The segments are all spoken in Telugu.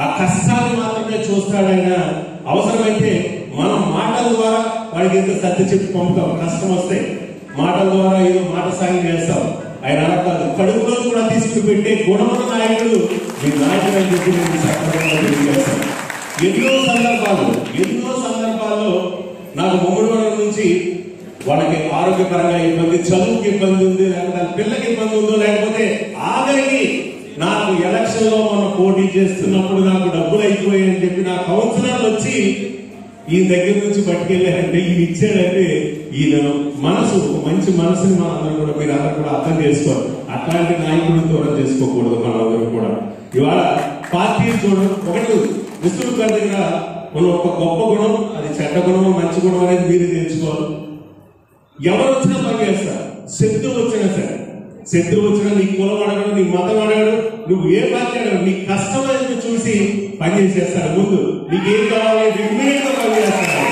ఆ కష్టాన్ని మాత్రమే చూస్తాడు ఆయన అవసరమైతే మనం మాటల ద్వారా వాడికి ఎంత సత్య చెప్పి పంపుతాం కష్టం వస్తే మాటల ద్వారా ఏదో మాట సాయం చేస్తాం ఆయన అలా కాదు కడుపులో కూడా తీసుకుని పెట్టే గుణమున్న నాయకుడు మీ నాయకుడు అని చెప్పి నేను సక్రమంగా తెలియజేస్తాను ఎన్నో సందర్భాలు ఎన్నో సందర్భాల్లో నాకు మొమ్మడివరం నుంచి వాళ్ళకి ఆరోగ్యపరంగా ఇబ్బంది చదువుకి ఇబ్బంది ఉంది లేకపోతే పిల్లకి ఇబ్బంది ఉందో లేకపోతే ఆఖరికి నాకు ఎలక్షన్ లో మనం పోటీ చేస్తున్నప్పుడు నాకు డబ్బులు అయిపోయాయని చెప్పి నా కౌన్సిలర్లు వచ్చి ఈ దగ్గర నుంచి పట్టుకెళ్ళారంటే ఈయన ఇచ్చాడంటే ఈయన మనసు ఒక మంచి మనసుని మన అందరూ కూడా మీరు అందరూ కూడా అర్థం చేసుకోవాలి అట్లాంటి నాయకుడిని దూరం చేసుకోకూడదు మనందరూ కూడా ఇవాళ పార్టీ చూడడం ఒకటి విష్ణువు గారి దగ్గర ఉన్న ఒక గొప్ప గుణం అది చెడ్డ గుణం మంచి గుణం అనేది మీరు తెలుసుకోవాలి ఎవరు వచ్చినా పని చేస్తారు శత్రువు వచ్చినా సరే శత్రువు వచ్చినా నీ కులం అడగడు నీ మతం అడగడు నువ్వు ఏ పార్టీ అడగడు నీ కష్టం అనేది చూసి పని చేసేస్తాడు ముందు నీకేం కావాలి ఇమ్మీడియట్ గా పని చేస్తాడు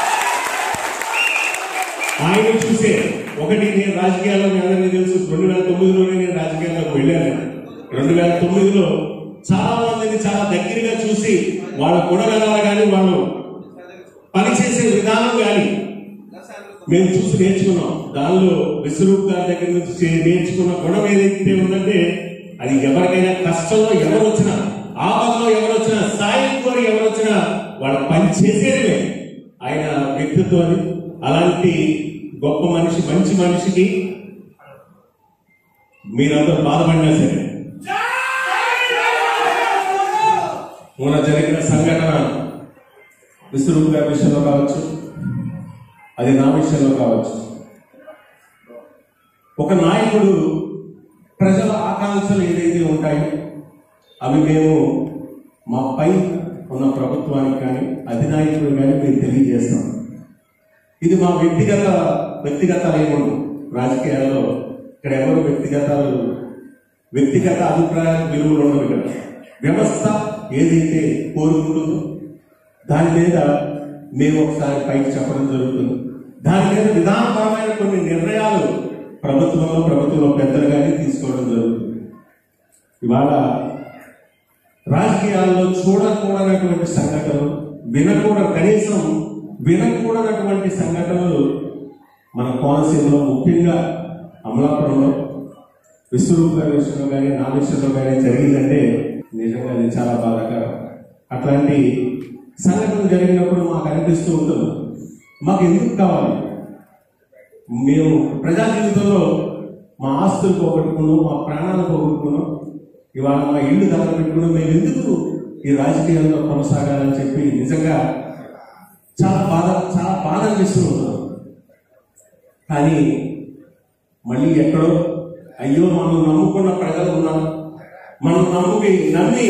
ఆయన చూసే ఒకటి నేను రాజకీయాల్లో మీ అందరికీ తెలుసు రెండు వేల తొమ్మిదిలోనే నేను రాజకీయాల్లోకి వెళ్ళాను రెండు వేల తొమ్మిదిలో చాలా మందిని చాలా దగ్గరగా చూసి వాళ్ళ గుణగణాలు కానీ వాళ్ళు పనిచేసే విధానం కానీ మేము చూసి నేర్చుకున్నాం దానిలో విశ్వరూప్ గారి దగ్గర నుంచి చే- నేర్చుకున్న గుణం ఏదైతే ఉందంటే అది ఎవరికైనా కష్టంలో ఎవరు వచ్చినా ఆపదలో ఎవరు వచ్చినా సాయం కోరి ఎవరు వచ్చినా వాళ్ళ పని చేసేదివే ఆయన వ్యక్తిత్వాన్ని అలాంటి గొప్ప మనిషి మంచి మనిషికి మీరందరూ బాధపడినా సరే మొన్న జరిగిన సంఘటన విశ్వరూప్ గారి విషయంలో కావచ్చు అది నా విషయంలో కావచ్చు ఒక నాయకుడు ప్రజల ఆకాంక్షలు ఏదైతే ఉంటాయో అవి మేము మా పై ఉన్న ప్రభుత్వానికి కానీ అధినాయకుడు కానీ మేము తెలియజేస్తాం ఇది మా వ్యక్తిగత వ్యక్తిగతాలు ఏముండవు రాజకీయాల్లో ఇక్కడ ఎవరు వ్యక్తిగతాలు వ్యక్తిగత అభిప్రాయ విలువలు ఉండవు ఇక్కడ వ్యవస్థ ఏదైతే కోరుకుంటుందో దాని మీద మేము ఒకసారి పైకి చెప్పడం జరుగుతుంది దాని మీద విధానపరమైన కొన్ని నిర్ణయాలు ప్రభుత్వంలో ప్రభుత్వంలో పెద్దలు కానీ తీసుకోవడం జరుగుతుంది ఇవాళ రాజకీయాల్లో చూడకూడనటువంటి సంఘటనలు వినకూడ కనీసం వినకూడనటువంటి సంఘటనలు మన కోనసీమలో ముఖ్యంగా అమలాపురంలో విశ్వరూప్ గారి విషయంలో కానీ నా విషయంలో కానీ జరిగిందంటే నిజంగా అది చాలా బాధాకరం అట్లాంటి సంఘటన జరిగినప్పుడు మాకు అనిపిస్తూ ఉంటుంది మాకు ఎందుకు కావాలి మేము ప్రజా జీవితంలో మా ఆస్తులు పోగొట్టుకున్నాం మా ప్రాణాలు పోగొట్టుకున్నాం ఇవాళ మా ఇల్లు దగ్గర పెట్టుకున్నాం మేము ఎందుకు ఈ రాజకీయాల్లో కొనసాగాలని చెప్పి నిజంగా చాలా బాధ చాలా బాధ అనిపిస్తూ ఉంటాం కానీ మళ్ళీ ఎక్కడో అయ్యో మనం నమ్ముకున్న ప్రజలు ఉన్నారు మనం నమ్ముకి నమ్మి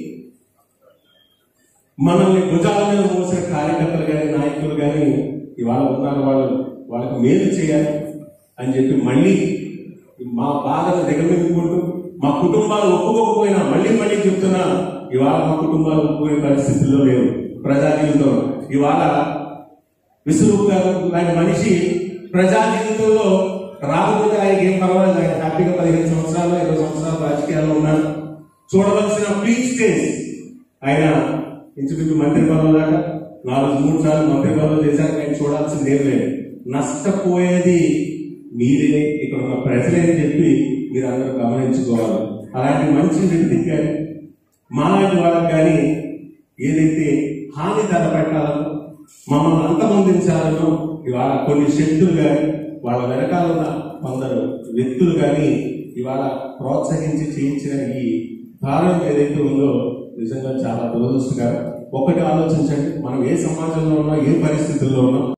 మనల్ని భుజాల మీద మోసిన కార్యకర్తలు కానీ నాయకులు కానీ ఇవాళ ఉన్నారు వాళ్ళు వాళ్ళకి మేలు చేయాలి అని చెప్పి మళ్ళీ మా బాధను దిగమిందుకుంటూ మా కుటుంబాలు ఒప్పుకోకపోయినా మళ్ళీ మళ్ళీ చెప్తున్నా ఇవాళ మా కుటుంబాలు ఒప్పుకునే పరిస్థితుల్లో లేవు ప్రజా జీవితం ఇవాళ విశ్వరూప్ గారు లాంటి మనిషి ప్రజా జీవితంలో రాకపోతే ఆయనకి ఏం పర్వాలేదు ఆయన హ్యాపీగా పదిహేను సంవత్సరాలు ఇరవై సంవత్సరాలు రాజకీయాల్లో ఉన్నాడు చూడవలసిన ప్లీజ్ స్టేజ్ ఆయన ఇంచుమించు మంత్రి పదవి దాకా నాలుగు మూడు సార్లు మంత్రి పదవులు చేశాక ఆయన చూడాల్సింది ఏం లేదు నష్టపోయేది మీరే ఇక్కడ ఉన్న ప్రజలే అని చెప్పి మీరు అందరూ గమనించుకోవాలి అలాంటి మంచి వ్యక్తికి కానీ మాలాంటి వాళ్ళకి కానీ ఏదైతే హాని తలపెట్టాలనో మమ్మల్ని అంతమొందించాలనో ఇవాళ కొన్ని శక్తులు కానీ వాళ్ళ వెనకాల ఉన్న కొందరు వ్యక్తులు కానీ ఇవాళ ప్రోత్సహించి చేయించిన ఈ భారం ఏదైతే ఉందో నిజంగా చాలా దురదృష్టకరం ఒకటి ఆలోచించండి మనం ఏ సమాజంలో ఉన్నా ఏ పరిస్థితుల్లో ఉన్నాం